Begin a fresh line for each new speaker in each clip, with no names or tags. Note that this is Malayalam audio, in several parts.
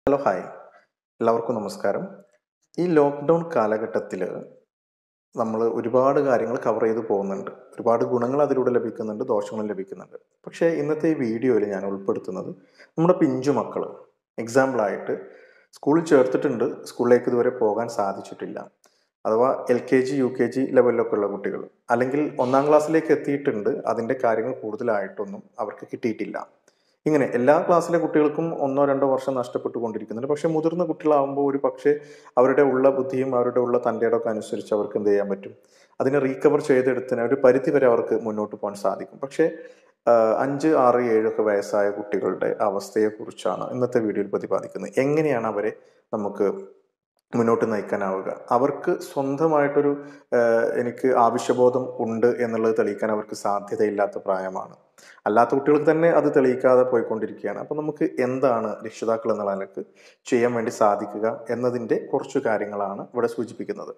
ഹലോ ഹായ് എല്ലാവർക്കും നമസ്കാരം ഈ ലോക്ക്ഡൗൺ കാലഘട്ടത്തിൽ നമ്മൾ ഒരുപാട് കാര്യങ്ങൾ കവർ ചെയ്ത് പോകുന്നുണ്ട് ഒരുപാട് ഗുണങ്ങൾ അതിലൂടെ ലഭിക്കുന്നുണ്ട് ദോഷങ്ങളും ലഭിക്കുന്നുണ്ട് പക്ഷേ ഇന്നത്തെ ഈ വീഡിയോയിൽ ഞാൻ ഉൾപ്പെടുത്തുന്നത് നമ്മുടെ പിഞ്ചു മക്കൾ എക്സാമ്പിളായിട്ട് സ്കൂളിൽ ചേർത്തിട്ടുണ്ട് സ്കൂളിലേക്ക് ഇതുവരെ പോകാൻ സാധിച്ചിട്ടില്ല അഥവാ L K G U K G ലെവലിലൊക്കെ ഉള്ള കുട്ടികൾ അല്ലെങ്കിൽ ഒന്നാം ക്ലാസ്സിലേക്ക് എത്തിയിട്ടുണ്ട് അതിൻ്റെ കാര്യങ്ങൾ കൂടുതലായിട്ടൊന്നും അവർക്ക് കിട്ടിയിട്ടില്ല ഇങ്ങനെ എല്ലാ ക്ലാസ്സിലെ കുട്ടികൾക്കും ഒന്നോ രണ്ടോ വർഷം നഷ്ടപ്പെട്ടുകൊണ്ടിരിക്കുന്നുണ്ട് പക്ഷെ മുതിർന്ന കുട്ടികളാകുമ്പോൾ ഒരു പക്ഷേ അവരുടെ ഉള്ള ബുദ്ധിയും അവരുടെ ഉള്ള തൻ്റെ ഇടമൊക്കെ അനുസരിച്ച് അവർക്ക് എന്ത് ചെയ്യാൻ പറ്റും അതിനെ റീകവർ ചെയ്തെടുത്തിന് ഒരു പരിധി വരെ അവർക്ക് മുന്നോട്ട് പോകാൻ സാധിക്കും പക്ഷേ ആഹ് അഞ്ച് ആറ് ഏഴൊക്കെ വയസ്സായ കുട്ടികളുടെ അവസ്ഥയെക്കുറിച്ചാണ് ഇന്നത്തെ വീഡിയോയിൽ പ്രതിപാദിക്കുന്നത് എങ്ങനെയാണ് അവരെ നമുക്ക് മുന്നോട്ട് നയിക്കാനാവുക അവർക്ക് സ്വന്തമായിട്ടൊരു ആഹ് എനിക്ക് ആവശ്യബോധം ഉണ്ട് എന്നുള്ളത് തെളിയിക്കാൻ അവർക്ക് സാധ്യതയില്ലാത്ത പ്രായമാണ് അല്ലാത്ത കുട്ടികൾക്ക് തന്നെ അത് തെളിയിക്കാതെ പോയിക്കൊണ്ടിരിക്കുകയാണ് അപ്പം നമുക്ക് എന്താണ് രക്ഷിതാക്കൾ എന്നുള്ള നിലക്ക് ചെയ്യാൻ വേണ്ടി സാധിക്കുക എന്നതിൻ്റെ കുറച്ച് കാര്യങ്ങളാണ് ഇവിടെ സൂചിപ്പിക്കുന്നത്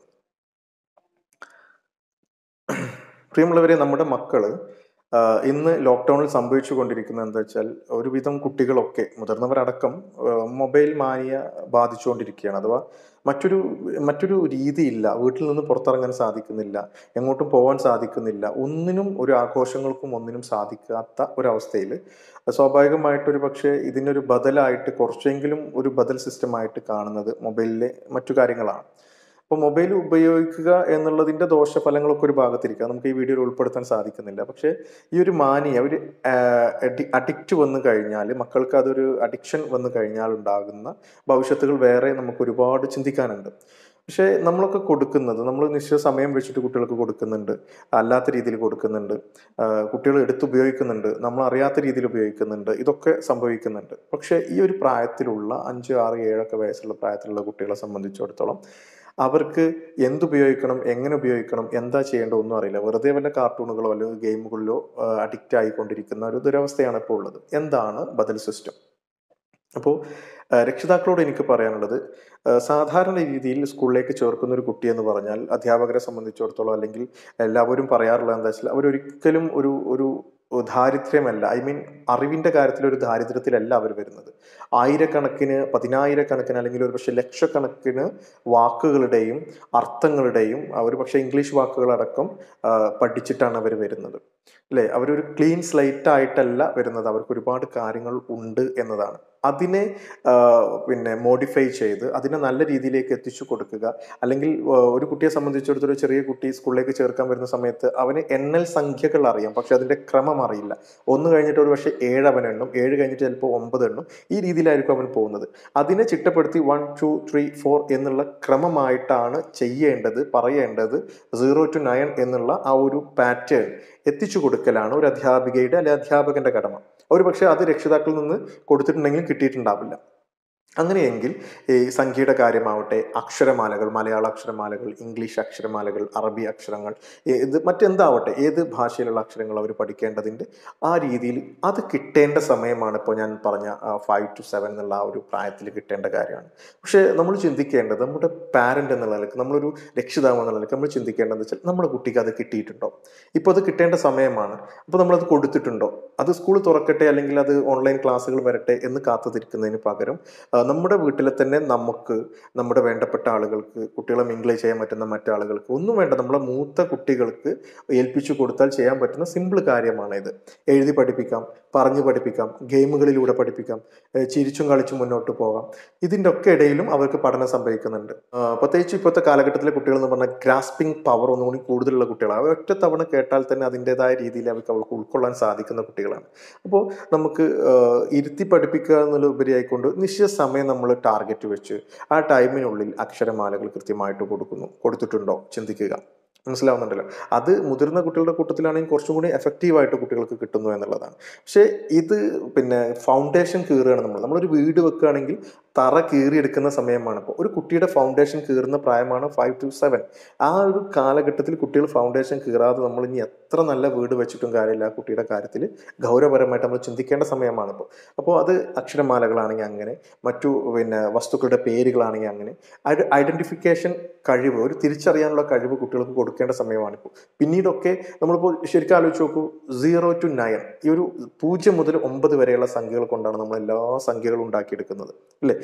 പ്രിയമുള്ളവരെ നമ്മുടെ മക്കള് ആഹ് ഇന്ന് ലോക്ക്ഡൗണിൽ സംഭവിച്ചു കൊണ്ടിരിക്കുന്നത് എന്താ വെച്ചാൽ ഒരുവിധം കുട്ടികളൊക്കെ മുതിർന്നവരടക്കം ആഹ് മൊബൈൽ മാനിയ ബാധിച്ചുകൊണ്ടിരിക്കുകയാണ് അഥവാ മറ്റൊരു മറ്റൊരു രീതിയില്ല വീട്ടിൽ നിന്ന് പുറത്തിറങ്ങാൻ സാധിക്കുന്നില്ല എങ്ങോട്ടും പോകാൻ സാധിക്കുന്നില്ല ഒന്നിനും ഒരു ആഘോഷങ്ങൾക്കും ഒന്നിനും സാധിക്കാത്ത ഒരവസ്ഥയിൽ സ്വാഭാവികമായിട്ടൊരു പക്ഷേ ഇതിനൊരു ബദലായിട്ട് കുറച്ചെങ്കിലും ഒരു ബദൽ സിസ്റ്റമായിട്ട് കാണുന്നത് മൊബൈലിലെ മറ്റു കാര്യങ്ങളാണ് അപ്പോൾ മൊബൈൽ ഉപയോഗിക്കുക എന്നുള്ളതിൻ്റെ ദോഷഫലങ്ങളൊക്കെ ഒരു ഭാഗത്തിരിക്കുക നമുക്ക് ഈ വീഡിയോയിൽ ഉൾപ്പെടുത്താൻ സാധിക്കുന്നില്ല പക്ഷേ ഈ ഒരു മാനിയ ഒരു അഡിക്റ്റ് വന്നു കഴിഞ്ഞാൽ മക്കൾക്ക് അതൊരു അഡിക്ഷൻ വന്നു കഴിഞ്ഞാൽ ഉണ്ടാകുന്ന ഭവിഷ്യത്തുകൾ വേറെ നമുക്ക് ഒരുപാട് ചിന്തിക്കാനുണ്ട് പക്ഷേ നമ്മളൊക്കെ കൊടുക്കുന്നത് നമ്മൾ നിശ്ചിത സമയം വെച്ചിട്ട് കുട്ടികൾക്ക് കൊടുക്കുന്നുണ്ട് അല്ലാത്ത രീതിയിൽ കൊടുക്കുന്നുണ്ട് ആഹ് കുട്ടികൾ എടുത്തുപയോഗിക്കുന്നുണ്ട് നമ്മൾ അറിയാത്ത രീതിയിൽ ഉപയോഗിക്കുന്നുണ്ട് ഇതൊക്കെ സംഭവിക്കുന്നുണ്ട് പക്ഷേ ഈ ഒരു പ്രായത്തിലുള്ള അഞ്ച് ആറ് ഏഴൊക്കെ വയസ്സുള്ള പ്രായത്തിലുള്ള കുട്ടികളെ സംബന്ധിച്ചിടത്തോളം അവർക്ക് എന്തുപയോഗിക്കണം എങ്ങനെ ഉപയോഗിക്കണം എന്താ ചെയ്യേണ്ടത് ഒന്നും അറിയില്ല വെറുതെ വല്ല കാർട്ടൂണുകളോ അല്ലെങ്കിൽ ഗെയിമുകളിലോ അഡിക്റ്റ് ആയിക്കൊണ്ടിരിക്കുന്ന ഒരു ദുരവസ്ഥയാണ് ഇപ്പോൾ ഉള്ളത് എന്താണ് ബദൽ സിസ്റ്റം അപ്പോൾ രക്ഷിതാക്കളോട് എനിക്ക് പറയാനുള്ളത് ആഹ് സാധാരണ രീതിയിൽ സ്കൂളിലേക്ക് ചേർക്കുന്ന ഒരു കുട്ടി എന്ന് പറഞ്ഞാൽ അധ്യാപകരെ സംബന്ധിച്ചിടത്തോളം അല്ലെങ്കിൽ എല്ലാവരും പറയാറുള്ളത് എന്താ വെച്ചാൽ അവരൊരിക്കലും ഒരു ഒരു ദാരിദ്ര്യമല്ല ഐ മീൻ അറിവിന്റെ കാര്യത്തിൽ ഒരു ദാരിദ്ര്യത്തിലല്ല അവർ വരുന്നത് ആയിരക്കണക്കിന് പതിനായിരക്കണക്കിന് അല്ലെങ്കിൽ ഒരു പക്ഷേ ലക്ഷക്കണക്കിന് വാക്കുകളുടെയും അർത്ഥങ്ങളുടെയും അവർ പക്ഷേ ഇംഗ്ലീഷ് വാക്കുകളടക്കം ആ, പഠിച്ചിട്ടാണ് അവർ വരുന്നത് അല്ലേ അവരൊരു ക്ലീൻ സ്ലൈറ്റ് ആയിട്ടല്ല വരുന്നത് അവർക്ക് ഒരുപാട് കാര്യങ്ങൾ ഉണ്ട് എന്നതാണ് അതിനെ ആ, പിന്നെ മോഡിഫൈ ചെയ്ത് അതിനെ നല്ല രീതിയിലേക്ക് എത്തിച്ചു കൊടുക്കുക അല്ലെങ്കിൽ ആ, ഒരു കുട്ടിയെ സംബന്ധിച്ചിടത്തോളം ഒരു ചെറിയ കുട്ടി സ്കൂളിലേക്ക് ചേർക്കാൻ വരുന്ന സമയത്ത് അവന് എണ്ണൽ സംഖ്യകൾ അറിയാം പക്ഷെ അതിന്റെ ക്രമം അറിയില്ല ഒന്ന് കഴിഞ്ഞിട്ട് ഒരു പക്ഷേ ഏഴ് അവൻ എണ്ണും ഏഴ് കഴിഞ്ഞിട്ട് ചിലപ്പോൾ ഒമ്പത് എണ്ണും ഈ രീതിയിലായിരിക്കും അവൻ പോകുന്നത് അതിനെ ചിട്ടപ്പെടുത്തി വൺ ടു ത്രീ ഫോർ എന്നുള്ള ക്രമമായിട്ടാണ് ചെയ്യേണ്ടത് പറയേണ്ടത് സീറോ ടു നയൻ എന്നുള്ള ആ ഒരു പാറ്റേൺ എത്തിച്ചു കൊടുക്കലാണ് ഒരു അധ്യാപികയുടെ അല്ലെ അധ്യാപകന്റെ കടമ ഒരു പക്ഷേ അത് രക്ഷിതാക്കളിൽ നിന്ന് കൊടുത്തിട്ടുണ്ടെങ്കിലും കിട്ടിയിട്ടുണ്ടാവില്ല അങ്ങനെയെങ്കിൽ ഈ സംഖ്യയുടെ കാര്യമാവട്ടെ അക്ഷരമാലകൾ മലയാള അക്ഷരമാലകൾ ഇംഗ്ലീഷ് അക്ഷരമാലകൾ അറബി അക്ഷരങ്ങൾ ഏ- ഇത് മറ്റെന്താവട്ടെ ഏത് ഭാഷയിലുള്ള അക്ഷരങ്ങൾ അവർ പഠിക്കേണ്ടതിൻ്റെ ആ രീതിയിൽ അത് കിട്ടേണ്ട സമയമാണ് ഇപ്പോൾ ഞാൻ പറഞ്ഞ ഫൈവ് ടു സെവൻ എന്നുള്ള ആ ഒരു പ്രായത്തിൽ കിട്ടേണ്ട കാര്യമാണ് പക്ഷേ നമ്മൾ ചിന്തിക്കേണ്ടത് നമ്മുടെ പാരൻ്റ് എന്നുള്ള നിലക്ക് നമ്മളൊരു രക്ഷിതാവ് എന്നുള്ള നിലക്ക് നമ്മൾ ചിന്തിക്കേണ്ടതെന്ന് വെച്ചാൽ നമ്മുടെ കുട്ടിക്ക് അത് കിട്ടിയിട്ടുണ്ടോ ഇപ്പോൾ അത് കിട്ടേണ്ട സമയമാണ് അപ്പോൾ നമ്മളത് കൊടുത്തിട്ടുണ്ടോ അത് സ്കൂൾ തുറക്കട്ടെ അല്ലെങ്കിൽ അത് ഓൺലൈൻ ക്ലാസ്സുകൾ വരട്ടെ എന്ന് കാത്തുതിരിക്കുന്നതിന് പകരം ആ, നമ്മുടെ വീട്ടിലെ തന്നെ നമുക്ക് നമ്മുടെ വേണ്ടപ്പെട്ട ആളുകൾക്ക് കുട്ടികളെ മിങ്കിൾ ചെയ്യാൻ പറ്റുന്ന മറ്റാളുകൾക്ക് ഒന്നും വേണ്ട നമ്മളെ മൂത്ത കുട്ടികൾക്ക് ഏൽപ്പിച്ചു കൊടുത്താൽ ചെയ്യാൻ പറ്റുന്ന സിമ്പിൾ കാര്യമാണ് ഇത് എഴുതി പഠിപ്പിക്കാം പറഞ്ഞു പഠിപ്പിക്കാം ഗെയിമുകളിലൂടെ പഠിപ്പിക്കാം ഏ, ചിരിച്ചും കളിച്ചും മുന്നോട്ട് പോകാം ഇതിൻ്റെ ഒക്കെ ഇടയിലും അവർക്ക് പഠനം സംഭവിക്കുന്നുണ്ട് ആ, പ്രത്യേകിച്ച് ഇപ്പോഴത്തെ കാലഘട്ടത്തിലെ കുട്ടികൾ എന്ന് പറഞ്ഞാൽ ഗ്രാസ്പിംഗ് പവർ ഒന്നുകൂടി കൂടുതലുള്ള കുട്ടികളാണ് അവർ ഒറ്റ തവണ കേട്ടാൽ തന്നെ അതിൻ്റെതായ രീതിയിൽ അവർക്ക് അവർക്ക് ഉൾക്കൊള്ളാൻ സാധിക്കുന്ന കുട്ടികളാണ് അപ്പോൾ നമുക്ക് ആ, ഇരുത്തി പഠിപ്പിക്കുക എന്നുള്ള ഉപരിയായിക്കൊണ്ട് നിശ്ചിത സമയം നമ്മൾ ടാർഗറ്റ് വെച്ച് ആ ടൈമിനുള്ളിൽ അക്ഷരമാലകൾ കൃത്യമായിട്ട് കൊടുക്കുന്നു കൊടുത്തിട്ടുണ്ടോ ചിന്തിക്കുക മനസ്സിലാവുന്നുണ്ടല്ലോ അത് മുതിർന്ന കുട്ടികളുടെ കൂട്ടത്തിലാണെങ്കിൽ കുറച്ചും കൂടി എഫക്റ്റീവായിട്ട് കുട്ടികൾക്ക് കിട്ടുന്നു എന്നുള്ളതാണ് പക്ഷേ ഇത് പിന്നെ ഫൗണ്ടേഷൻ കീറുകയാണ് നമ്മൾ നമ്മളൊരു വീട് വെക്കുകയാണെങ്കിൽ തറ കീറിയെടുക്കുന്ന സമയമാണ് ഇപ്പോൾ ഒരു കുട്ടിയുടെ ഫൗണ്ടേഷൻ കീറുന്ന പ്രായമാണ് ഫൈവ് ടു സെവൻ ആ ഒരു കാലഘട്ടത്തിൽ കുട്ടികൾ ഫൗണ്ടേഷൻ കീറാതെ നമ്മൾ ഇനി എത്ര നല്ല വീട് വെച്ചിട്ടും കാര്യമില്ല ആ കുട്ടിയുടെ കാര്യത്തിൽ ഗൗരവപരമായിട്ട് നമ്മൾ ചിന്തിക്കേണ്ട സമയമാണ് ഇപ്പോൾ അപ്പോൾ അത് അക്ഷരമാലകളാണെങ്കിൽ അങ്ങനെ മറ്റു പിന്നെ വസ്തുക്കളുടെ പേരുകളാണെങ്കിൽ അങ്ങനെ ഐഡന്റിഫിക്കേഷൻ കഴിവ് ഒരു തിരിച്ചറിയാനുള്ള കഴിവ് കുട്ടികൾക്ക് കൊടുക്കേണ്ട സമയമാണിപ്പോൾ പിന്നീടൊക്കെ നമ്മളിപ്പോൾ ശരിക്കും ആലോചിച്ച് നോക്കൂ സീറോ ടു നയൻ ഈ ഒരു പൂജ്യം മുതൽ ഒമ്പത് വരെയുള്ള സംഖ്യകൾ കൊണ്ടാണ് നമ്മൾ എല്ലാ സംഖ്യകളും ഉണ്ടാക്കിയെടുക്കുന്നത് അല്ലേ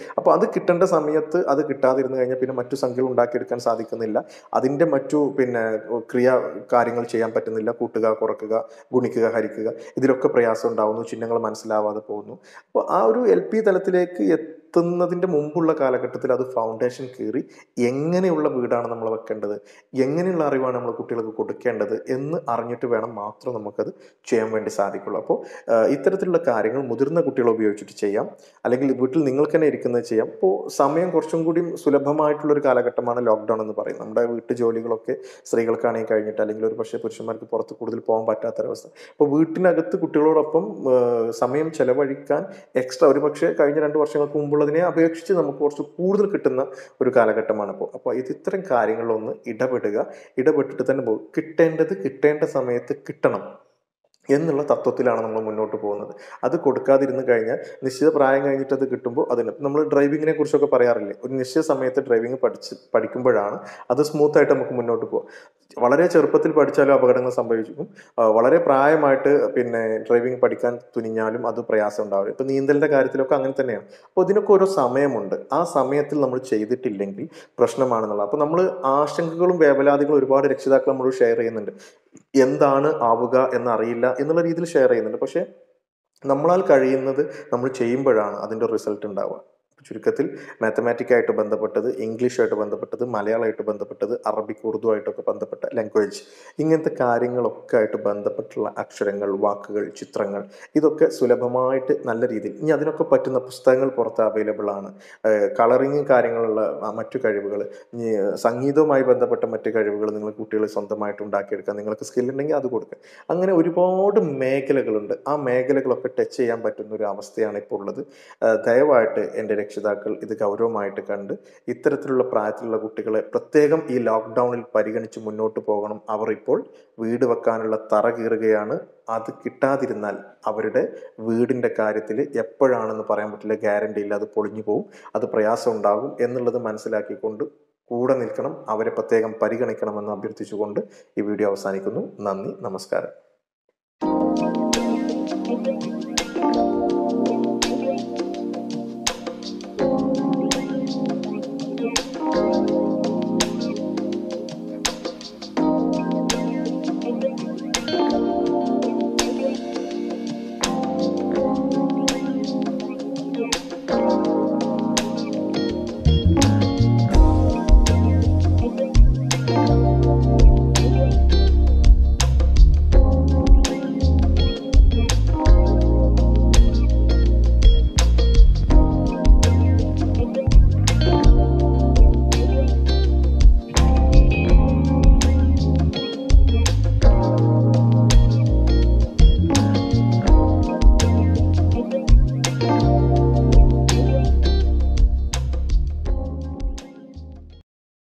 അപ്പോൾ അത് കിട്ടേണ്ട സമയത്ത് അത് കിട്ടാതിരുന്നു കഴിഞ്ഞാൽ പിന്നെ മറ്റു സംഖ്യകൾ ഉണ്ടാക്കിയെടുക്കാൻ സാധിക്കുന്നില്ല അതിൻ്റെ മറ്റു പിന്നെ ക്രിയ കാര്യങ്ങൾ ചെയ്യാൻ പറ്റുന്നില്ല കൂട്ടുക കുറക്കുക ഗുണിക്കുക ഹരിക്കുക ഇതിലൊക്കെ പ്രയാസം ഉണ്ടാവുന്നു ചിഹ്നങ്ങൾ മനസ്സിലാവാതെ പോകുന്നു അപ്പോൾ ആ ഒരു എൽ പി തലത്തിലേക്ക് എത്തുന്നതിൻ്റെ മുമ്പുള്ള കാലഘട്ടത്തിൽ അത് ഫൗണ്ടേഷൻ കീറി എങ്ങനെയുള്ള വീടാണ് നമ്മൾ വെക്കേണ്ടത് എങ്ങനെയുള്ള അറിവാണ് നമ്മൾ കുട്ടികൾക്ക് കൊടുക്കേണ്ടത് എന്ന് അറിഞ്ഞിട്ട് വേണം മാത്രം നമുക്കത് ചെയ്യാൻ വേണ്ടി സാധിക്കുള്ളൂ അപ്പോൾ ഇത്തരത്തിലുള്ള കാര്യങ്ങൾ മുതിർന്ന കുട്ടികളെ ഉപയോഗിച്ചിട്ട് ചെയ്യാം അല്ലെങ്കിൽ വീട്ടിൽ നിങ്ങൾക്ക് തന്നെ ഇരിക്കുന്നത് ചെയ്യാം അപ്പോൾ സമയം കുറച്ചും കൂടി സുലഭമായിട്ടുള്ള ഒരു കാലഘട്ടമാണ് ലോക്ക്ഡൗൺ എന്ന് പറയുന്നത് നമ്മുടെ വീട്ടു ജോലികളൊക്കെ സ്ത്രീകൾക്കാണെങ്കിൽ കഴിഞ്ഞിട്ട് അല്ലെങ്കിൽ ഒരു പക്ഷേ പുരുഷന്മാർക്ക് പുറത്ത് കൂടുതൽ പോകാൻ പറ്റാത്തൊരവസ്ഥ അപ്പോൾ വീട്ടിനകത്ത് കുട്ടികളോടൊപ്പം ആ, സമയം ചെലവഴിക്കാൻ എക്സ്ട്രാ ഒരു പക്ഷേ കഴിഞ്ഞ രണ്ട് വർഷങ്ങൾക്ക് മുമ്പുള്ളതിനെ അപേക്ഷിച്ച് നമുക്ക് കുറച്ച് കൂടുതൽ കിട്ടുന്ന ഒരു കാലഘട്ടമാണ് ഇപ്പോൾ അപ്പോൾ ഇത് ഇത്തരം കാര്യങ്ങളിലൊന്ന് ഇടപെടുക ഇടപെട്ടിട്ട് തന്നെ പോകും കിട്ടേണ്ടത് കിട്ടേണ്ട സമയത്ത് കിട്ടണം എന്നുള്ള തത്വത്തിലാണ് നമ്മൾ മുന്നോട്ട് പോകുന്നത് അത് കൊടുക്കാതിരുന്ന് കഴിഞ്ഞാൽ നിശ്ചിത പ്രായം കഴിഞ്ഞിട്ട് അത് കിട്ടുമ്പോൾ അതിന് നമ്മൾ ഡ്രൈവിങ്ങിനെ കുറിച്ചൊക്കെ പറയാറില്ലേ ഒരു നിശ്ചിത സമയത്ത് ഡ്രൈവിംഗ് പഠിച്ച് പഠിക്കുമ്പോഴാണ് അത് സ്മൂത്ത് ആയിട്ട് നമുക്ക് മുന്നോട്ട് പോകാം വളരെ ചെറുപ്പത്തിൽ പഠിച്ചാലും അപകടങ്ങൾ സംഭവിക്കും ആ, വളരെ പ്രായമായിട്ട് പിന്നെ ഡ്രൈവിംഗ് പഠിക്കാൻ തുനിഞ്ഞാലും അത് പ്രയാസം ഉണ്ടാവില്ല ഇപ്പൊ നീന്തലിന്റെ കാര്യത്തിലൊക്കെ അങ്ങനെ തന്നെയാണ് അപ്പോൾ ഇതിനൊക്കെ ഓരോ സമയമുണ്ട് ആ സമയത്തിൽ നമ്മൾ ചെയ്തിട്ടില്ലെങ്കിൽ പ്രശ്നമാണെന്നുള്ളത് അപ്പോൾ നമ്മൾ ആശങ്കകളും വേവലാതികളും ഒരുപാട് രക്ഷിതാക്കൾ നമ്മളോട് ഷെയർ ചെയ്യുന്നുണ്ട് എന്താണ് ആവുക എന്നറിയില്ല എന്നുള്ള രീതിയിൽ ഷെയർ ചെയ്യുന്നുണ്ട് പക്ഷേ നമ്മളാൽ കഴിയുന്നത് നമ്മൾ ചെയ്യുമ്പോഴാണ് അതിൻ്റെ റിസൾട്ട് ഉണ്ടാവുക ചുരുക്കത്തിൽ മാത്തമാറ്റിക്കായിട്ട് ബന്ധപ്പെട്ടത് ഇംഗ്ലീഷുമായിട്ട് ബന്ധപ്പെട്ടത് മലയാളമായിട്ട് ബന്ധപ്പെട്ടത് അറബിക് ഉറുദു ആയിട്ടൊക്കെ ബന്ധപ്പെട്ട ലാംഗ്വേജ് ഇങ്ങനത്തെ കാര്യങ്ങളൊക്കെ ആയിട്ട് ബന്ധപ്പെട്ടുള്ള അക്ഷരങ്ങൾ വാക്കുകൾ ചിത്രങ്ങൾ ഇതൊക്കെ സുലഭമായിട്ട് നല്ല രീതിയിൽ ഇനി അതിനൊക്കെ പറ്റുന്ന പുസ്തകങ്ങൾ പുറത്ത് അവൈലബിൾ ആണ് കളറിങ് കാര്യങ്ങളുള്ള ആ മറ്റു കഴിവുകൾ ഇനി സംഗീതവുമായി ബന്ധപ്പെട്ട മറ്റു കഴിവുകൾ നിങ്ങൾ കുട്ടികൾ സ്വന്തമായിട്ട് ഉണ്ടാക്കിയെടുക്കുക നിങ്ങൾക്ക് സ്കിൽ ഉണ്ടെങ്കിൽ അത് കൊടുക്കുക അങ്ങനെ ഒരുപാട് മേഖലകളുണ്ട് ആ മേഖലകളൊക്കെ ടച്ച് ചെയ്യാൻ പറ്റുന്ന ഒരു അവസ്ഥയാണ് ഇപ്പോൾ ഉള്ളത് ആ, ദയവായിട്ട് എൻ്റെ രക്ഷിതാക്കൾ ഇത് ഗൗരവമായിട്ട് കണ്ട് ഇത്തരത്തിലുള്ള പ്രായത്തിലുള്ള കുട്ടികളെ പ്രത്യേകം ഈ ലോക്ക്ഡൗണിൽ പരിഗണിച്ച് മുന്നോട്ട് പോകണം അവർ ഇപ്പോൾ വീട് വെക്കാനുള്ള തറ കീറുകയാണ് അത് കിട്ടാതിരുന്നാൽ അവരുടെ വീടിൻ്റെ കാര്യത്തിൽ എപ്പോഴാണെന്ന് പറയാൻ പറ്റില്ല ഗ്യാരണ്ടി ഇല്ല അത് പൊളിഞ്ഞു പോകും അത് പ്രയാസം ഉണ്ടാകും എന്നുള്ളത് മനസ്സിലാക്കിക്കൊണ്ട് കൂടെ നിൽക്കണം അവരെ പ്രത്യേകം പരിഗണിക്കണമെന്ന് അഭ്യർത്ഥിച്ചുകൊണ്ട് ഈ വീഡിയോ അവസാനിക്കുന്നു നന്ദി നമസ്കാരം